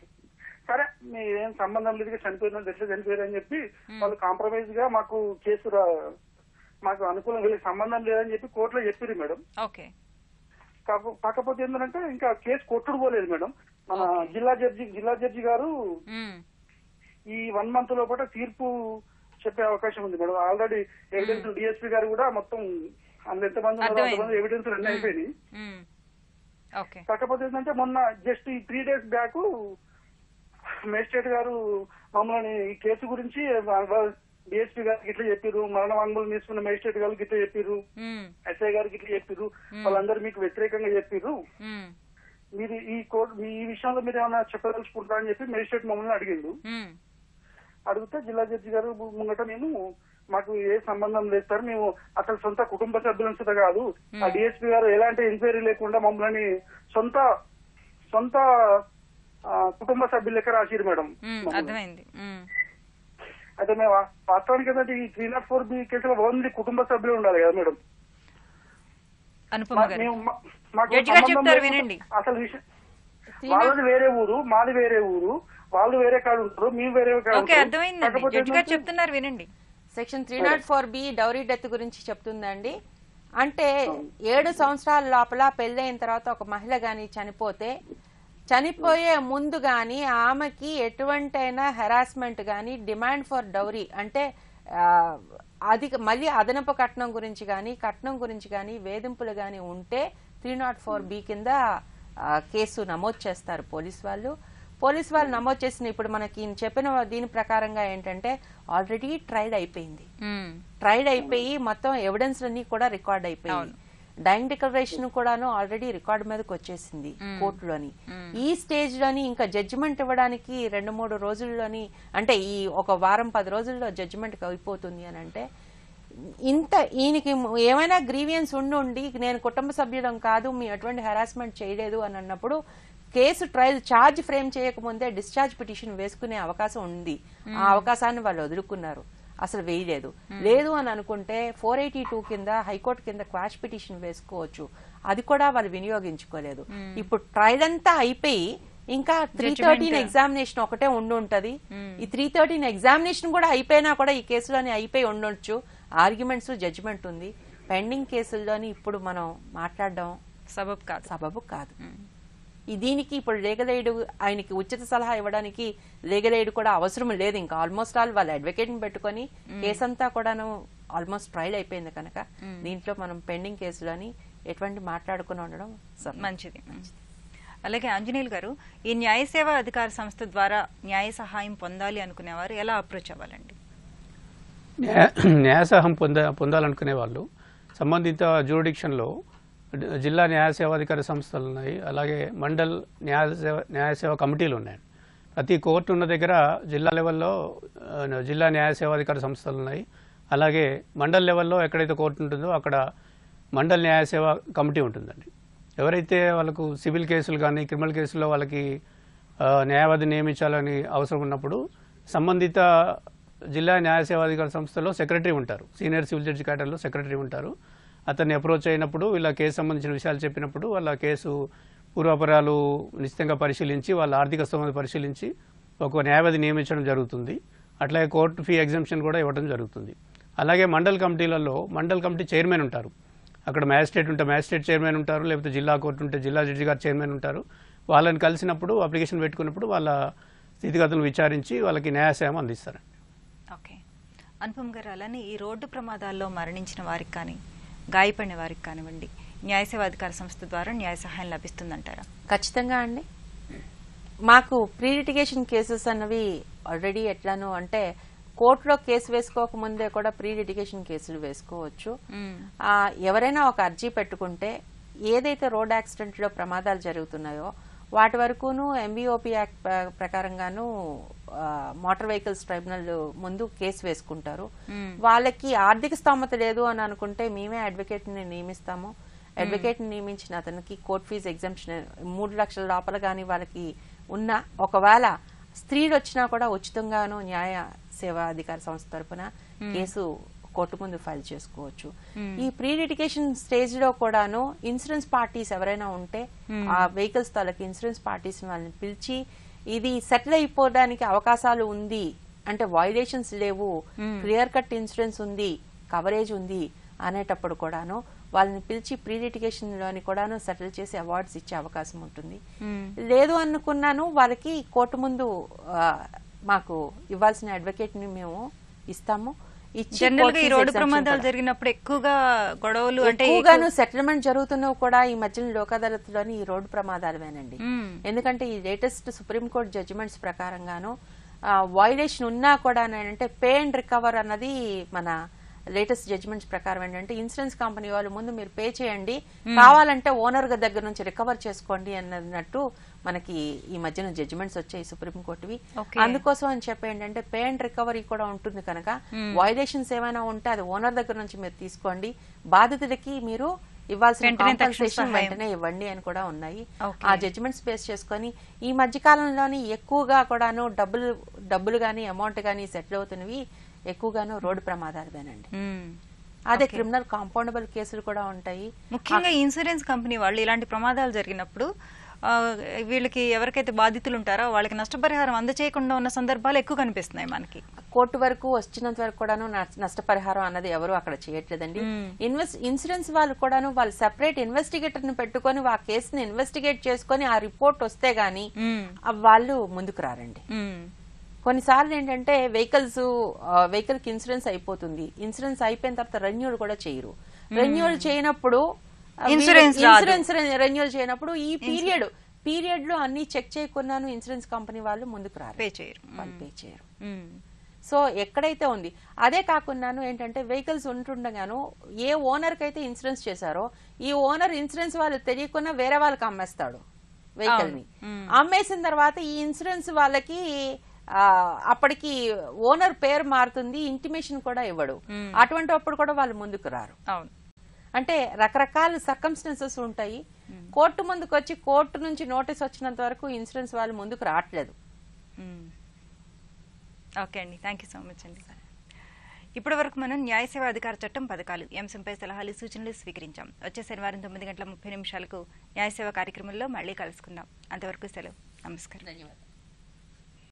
సరే మీ ఏం సంబంధం లేదు చనిపోయిన ఎట్లా చనిపోయారు అని చెప్పి వాళ్ళు కాంప్రమైజ్ గా మాకు కేసు రా- మాకు అనుకూలం వీళ్ళకి సంబంధం లేదని చెప్పి కోర్టులో చెప్పారు మేడం ఓకే కాక- కాకపోతే ఏంటంటే ఇంకా కేసు కొట్టుడు పోలేదు మేడం మన జిల్లా జడ్జి జిల్లా జడ్జి గారు మ్మ్, ఈ వన్ మంత్ లోపల తీర్పు చెప్పే అవకాశం ఉంది మేడం ఆల్రెడీ ఎవిడెన్స్ డిఎస్పీ గారు కూడా మొత్తం అందులో ఎంతమంది ఉన్నారో అర్థమైంది. అంతమంది ఎవిడెన్స్ అన్ని అయిపోయినాయి మ్మ్, ఓకే కాకపోతే ఏంటంటే మొన్న జస్ట్ ఈ త్రీ డేస్ బ్యాక్ మేజిస్ట్రేట్ గారు మమ్మల్ని ఈ కేసు గురించి డిఎస్పీ గారికి ఇట్లా చెప్పారు మరణ వాంగ్మూలం తీసుకున్న మేజిస్ట్రేట్ గారికి ఇట్లా చెప్పారు మ్మ్, ఎస్ఐ గారికి ఇట్లా చెప్పారు వాళ్ళందరూ మీకు వ్యతిరేకంగా చెప్పారు మ్మ్, మీరు ఈ కోర్టు మీ ఈ విషయంలో మీరు ఏమైనా చెప్పదలుచుకుంటారా అని చెప్పి మేజిస్ట్రేట్ మమ్మల్ని అడిగిండు మ్మ్, అడిగితే జిల్లా జడ్జి గారు ముంగట మేము మాకు ఏ సంబంధం లేదు సార్ మేము అసలు సొంత కుటుంబ సభ్యులను సుత కాదు ఆ డిఎస్పీ గారు ఎలాంటి ఎంక్వైరీ లేకుండా మమ్మల్ని సొంత సొంత ఆ, కుటుంబ సభ్యులు లెక్క రాసిరు మేడం మ్మ్, మమ్మల్ని. అర్థమైంది మ్మ్, అయితే మేము వా- వాస్తవానికి ఏంటంటే ఈ త్రీ నాట్ ఫోర్ బి కేసులో ఓన్లీ కుటుంబ సభ్యులు ఉండాలి కదా మేడం అనుపమ మా- గారు మేము మా- మాకు జడ్జి గారు సంబంధం చెప్తారు లేకుండా వినండి. అసలు విషయం వాళ్ళది వేరే ఊరు మాది వేరే ఊరు వాళ్ళు వేరే కాడ ఉంటారు మేము వేరే కాడ ఓకే ఉంటారు. అర్థమైందండి కాకపోతే జడ్జి గారు ఏంటంటే- చెప్తున్నారు వినండి section three nought four B dowry death గురించి చెప్తుందండి అంటే ఏడు సంవత్సరాల లోపల పెళ్ళైన తర్వాత ఒక మహిళ గాని చనిపోతే చనిపోయే ముందు గాని ఆమెకి ఎటువంటైనా హెరాస్మెంట్ గాని డిమాండ్ ఫర్ డౌరీ అంటే ఆ, అధిక మళ్ళీ అదనపు కట్నం గురించి గాని కట్నం గురించి గాని వేధింపులు గాని ఉంటే త్రీ నాట్ ఫోర్ బి కింద ఆ, కేసు నమోదు చేస్తారు పోలీస్ వాళ్ళు పోలీస్ వాళ్ళు నమోదు చేసిన ఇప్పుడు మనకి ఈయన చెప్పిన దీని ప్రకారంగా ఏంటంటే ఆల్రెడీ ట్రైడ్ అయిపోయింది మ్మ్, ట్రైడ్ అయిపోయి మొత్తం ఎవిడెన్స్ అన్ని కూడా రికార్డ్ అయిపోయాయి అవును. డైయింగ్ డిక్లరేషన్ కూడాను ఆల్రెడీ రికార్డ్ మీదకి వచ్చేసింది కోర్టులోని ఈ స్టేజ్ లోని ఇంకా జడ్జిమెంట్ ఇవ్వడానికి రెండు మూడు రోజుల్లోని అంటే ఈ ఒక వారం పది రోజుల్లో జడ్జిమెంట్ అయిపోతుంది అని అంటే ఇంత ఈయనకి ఏమైనా గ్రీవియన్స్ ఉండి ఉండి నేను కుటుంబ సభ్యులం కాదు మీ ఎటువంటి హెరాస్మెంట్ చేయలేదు అని అన్నప్పుడు కేసు ట్రయల్ ఛార్జ్ ఫ్రేమ్ చేయకముందే డిశ్చార్జ్ పిటిషన్ వేసుకునే అవకాశం ఉంది ఆ అవకాశాన్ని వాళ్ళు వదులుకున్నారు అసలు వేయలేదు లేదు అని అనుకుంటే ఫోర్ ఎయిటీ టూ కింద హైకోర్టు కింద క్వాష్ పిటిషన్ వేసుకోవచ్చు అది కూడా వాళ్ళు వినియోగించుకోలేదు ఇప్పుడు ట్రయల్ అంతా అయిపోయి ఇంకా త్రీ థర్టీన్ ఎగ్జామినేషన్ ఒకటే ఉండి ఉంటది ఈ త్రీ థర్టీన్ ఎగ్జామినేషన్ కూడా అయిపోయినా కూడా ఈ కేసులోని అయిపోయి ఉండొచ్చు ఆర్గ్యుమెంట్స్ జడ్జిమెంట్ ఉంది పెండింగ్ కేసుల్లోని ఇప్పుడు మనం మాట్లాడడం సబబ్ కాదు సబబు కాదు ఈ దీనికి ఇప్పుడు లీగల్ ఎయిడ్ ఆయనకి ఉచిత సలహా ఇవ్వడానికి లీగల్ ఎయిడ్ కూడా అవసరం లేదు ఇంకా ఆల్మోస్ట్ ఆల్ వాళ్ళ అడ్వకేట్ ని పెట్టుకొని కేసు అంతా కూడాను ఆల్మోస్ట్ ట్రయల్ అయిపోయింది కనుక దీంట్లో మనం పెండింగ్ కేసులని ఎటువంటి మాట్లాడుకుని ఉండడం సబ్ మంచిది మంచిది అలాగే ఆంజనేయులు గారు ఈ న్యాయ సేవా అధికార సంస్థ ద్వారా న్యాయ సహాయం పొందాలి అనుకునేవారు ఎలా అప్రోచ్ అవ్వాలండి న్యాయ న్యాయ సహాయం పొంద పొందాలనుకునే వాళ్ళు సంబంధిత జ్యూరిడిక్షన్లో జిల్లా న్యాయ సేవాధికార సంస్థలు ఉన్నాయి అలాగే మండల్ న్యాయ సేవ న్యాయ సేవ కమిటీలు ఉన్నాయి ప్రతి కోర్టు ఉన్న దగ్గర జిల్లా లెవెల్లో ఆ, జిల్లా న్యాయ సేవాధికార సంస్థలు ఉన్నాయి అలాగే మండల్ లెవెల్లో ఎక్కడైతే కోర్టు ఉంటుందో అక్కడ మండల్ న్యాయ సేవ కమిటీ ఉంటుందండి ఎవరైతే వాళ్ళకు సివిల్ కేసులు కానీ క్రిమినల్ కేసుల్లో వాళ్ళకి ఆ, న్యాయవాది నియమించాలని అవసరం ఉన్నప్పుడు సంబంధిత జిల్లా న్యాయ సేవాధికార సంస్థలో సెక్రటరీ ఉంటారు సీనియర్ సివిల్ జడ్జి క్యాటర్లో సెక్రటరీ ఉంటారు అతన్ని అప్రోచ్ అయినప్పుడు వీళ్ళ కేసు సంబంధించిన విషయాలు చెప్పినప్పుడు వాళ్ళ కేసు పూర్వాపరాలు నిశ్చితంగా పరిశీలించి వాళ్ళ ఆర్థిక స్థోమత పరిశీలించి ఒక న్యాయవాది నియమించడం జరుగుతుంది అట్లాగే కోర్టు ఫీ ఎగ్జామ్షన్ కూడా ఇవ్వడం జరుగుతుంది అలాగే మండల్ కమిటీలలో మండల్ కమిటీ చైర్మన్ ఉంటారు అక్కడ మ్యాజిస్ట్రేట్ ఉంటే మ్యాజిస్ట్రేట్ చైర్మన్ ఉంటారు లేకపోతే జిల్లా కోర్టు ఉంటే జిల్లా జడ్జి గారు చైర్మన్ ఉంటారు వాళ్ళని కలిసినప్పుడు అప్లికేషన్ పెట్టుకున్నప్పుడు వాళ్ళ స్థితిగతులను విచారించి వాళ్ళకి న్యాయసేవం అందిస్తారు ఓకే అనుపమ్ గారు అలానే ఈ రోడ్డు ప్రమాదాల్లో మరణించిన వారికి కానీ గాయపడిన వారికి కానివ్వండి న్యాయ సేవా అధికార సంస్థ ద్వారా న్యాయ సహాయం లభిస్తుందంటారా ఖచ్చితంగా అండి మాకు ప్రీ లిటిగేషన్ కేసెస్ అన్నవి ఆల్రెడీ ఎట్లాను అంటే కోర్టులో కేసు వేసుకోక ముందే కూడా ప్రీ లిటిగేషన్ కేసులు వేసుకోవచ్చు ఆ, ఎవరైనా ఒక అర్జీ పెట్టుకుంటే ఏదైతే రోడ్ యాక్సిడెంట్ లో ప్రమాదాలు జరుగుతున్నాయో వాటి వరకును ఎంబీఓపీ యాక్ట్ ప్ర- ప్రకారంగాను ఆ, మోటార్ వెహికల్స్ ట్రైబ్యునల్ ముందు కేసు వేసుకుంటారు వాళ్ళకి ఆర్థిక స్తోమత లేదు అని అనుకుంటే మేమే అడ్వకేట్ ని నియమిస్తాము అడ్వకేట్ ని నియమించిన అతనికి కోర్ట్ ఫీజు ఎగ్జామ్షన్ మూడు లక్షల లోపల గానీ వాళ్ళకి ఉన్న ఒకవేళ స్త్రీలు వచ్చినా కూడా ఉచితంగాను న్యాయ సేవా అధికార సంస్థ తరపున కేసు కోర్టు ముందు ఫైల్ చేసుకోవచ్చు ఈ ప్రీ లిటిగేషన్ స్టేజ్ లో కూడాను ఇన్సూరెన్స్ పార్టీస్ ఎవరైనా ఉంటే ఆ వెహికల్స్ తాలూకు ఇన్సూరెన్స్ పార్టీస్ వాళ్ళని పిలిచి ఇది సెటిల్ అయిపోవడానికి అవకాశాలు ఉంది అంటే వైలేషన్స్ లేవు క్లియర్ కట్ ఇన్సూరెన్స్ ఉంది కవరేజ్ ఉంది అనేటప్పుడు కూడాను వాళ్ళని పిలిచి ప్రీ లిటిగేషన్ లోని కూడాను సెటిల్ చేసి అవార్డ్స్ ఇచ్చే అవకాశం ఉంటుంది లేదు అనుకున్నాను వాళ్ళకి కోర్టు ముందు ఆ, మాకు ఇవ్వాల్సిన అడ్వకేట్ ని మేము ఇస్తాము ఇచ్చి జనరల్ court గా ఈ fees రోడ్డు exemption ప్రమాదాలు కూడా. జరిగినప్పుడు ఎక్కువగా గొడవలు అంటే ఎక్కువగాను సెటిల్మెంట్ జరుగుతున్నవి కూడా ఈ మధ్యన లోక్ అదాలత్లోని ఈ రోడ్డు ప్రమాదాలవేనండి మ్మ్. ఎందుకంటే ఈ లేటెస్ట్ సుప్రీంకోర్టు జడ్జిమెంట్స్ ప్రకారంగాను వైలేషన్ ఉన్నా కూడా అంటే పే అండ్ రికవర్ అన్నది మన లేటెస్ట్ జడ్జిమెంట్స్ ప్రకారం ఏంటంటే ఇన్సూరెన్స్ కంపెనీ వాళ్ళు ముందు మీరు పే చేయండి కావాలంటే ఓనర్ దగ్గర నుంచి రికవర్ చేసుకోండి అన్నట్టు మనకి ఈ మధ్యన జడ్జిమెంట్స్ వచ్చాయి సుప్రీంకోర్టువి Okay. అందుకోసం అని చెప్పి ఏంటంటే పే అండ్ రికవరీ కూడా ఉంటుంది కనుక వైలేషన్స్ ఏమైనా ఉంటే అది ఓనర్ దగ్గర నుంచి మీరు తీసుకోండి బాధితులకి మీరు ఇవ్వాల్సిన వెంటనే తక్షణ కాంపన్సేషన్ సహాయం. వెంటనే ఇవ్వండి అని కూడా ఉన్నాయి Okay. ఆ జడ్జిమెంట్స్ బేస్ చేసుకొని ఈ మధ్య కాలంలోని ఎక్కువగా కూడాను డబ్బులు డబ్బులు గానీ అమౌంట్ గానీ సెటిల్ అవుతున్నవి ఎక్కువగాను రోడ్డు ప్రమాదాలవేనండి మ్మ్. అదే క్రిమినల్ కాంపౌండబుల్ కేసులు కూడా ఉంటాయి ముఖ్యంగా ఇన్సూరెన్స్ కంపెనీ వాళ్ళు ఇలాంటి ప్రమాదాలు జరిగినప్పుడు ఆ, వీళ్ళకి ఎవరికైతే బాధితులు ఉంటారో వాళ్ళకి నష్టపరిహారం అందచేయకుండా ఉన్న సందర్భాలు ఎక్కువ కనిపిస్తున్నాయి మనకి కోర్టు వరకు వచ్చినంత వరకు కూడాను నష్ట- నష్టపరిహారం అన్నది ఎవరు అక్కడ చేయట్లేదండి ఇన్వెస్ట్ ఇన్సూరెన్స్ వాళ్ళు కూడాను వాళ్ళు సెపరేట్ ఇన్వెస్టిగేటర్ ని పెట్టుకొని ఆ కేసుని ఇన్వెస్టిగేట్ చేసుకొని ఆ రిపోర్ట్ వస్తే గానీ మ్మ్. ఆ వాళ్ళు ముందుకు రారండి మ్మ్. కొన్నిసార్లు ఏంటంటే వెహికల్స్ వెహికల్ కి ఇన్సూరెన్స్ అయిపోతుంది ఇన్సూరెన్స్ అయిపోయిన తర్వాత రెన్యూల్ కూడా చేయరు రెన్యూల్ చేయనప్పుడు ఆ, Insurance వీళ్ళు రాదు. ఇన్సూరెన్స్ రెన్యూల్ చేయనప్పుడు ఈ పీరియడ్ పీరియడ్ లో అన్ని చెక్ చేయకున్నాను ఇన్సూరెన్స్ కంపెనీ వాళ్ళు ముందుకు రారు పే చేయరు వాళ్ళు పే చేయరు మ్మ్. సో ఎక్కడైతే ఉంది అదే కాకుండాను ఏంటంటే వెహికల్స్ ఉంటుండగాను ఏ ఓనర్ కి అయితే ఇన్సూరెన్స్ చేశారో ఈ ఓనర్ ఇన్సూరెన్స్ వాళ్ళు తెలియకుండా వేరే వాళ్ళకి అమ్మేస్తాడు వెహికల్ ని అమ్మేసిన తర్వాత ఈ ఇన్సూరెన్స్ వాళ్ళకి ఆ, అప్పటికి ఓనర్ పేరు మారుతుంది ఇంటిమేషన్ కూడా ఇవ్వడు అటువంటి అప్పుడు కూడా వాళ్ళు ముందుకు రారు అవును అంటే రకరకాల సర్కమ్స్టెన్సెస్ ఉంటాయి కోర్టు ముందుకు వచ్చి కోర్టు నుంచి నోటీస్ వచ్చినంత వరకు ఇన్సూరెన్స్ వాళ్ళు ముందుకు రావట్లేదు మ్మ్. ఓకే అండి థ్యాంక్ యూ సో మచ్ అండి ఇప్పటి వరకు మనం న్యాయ సేవా అధికార చట్టం పథకాలు ఈ అంశంపై సలహాలు సూచనలు స్వీకరించాం వచ్చే శనివారం తొమ్మిది గంటల ముప్పై నిమిషాలకు న్యాయ సేవ కార్యక్రమంలో మళ్ళీ కలుసుకుందాం అంతవరకు సెలవు నమస్కారం ధన్యవాదాలు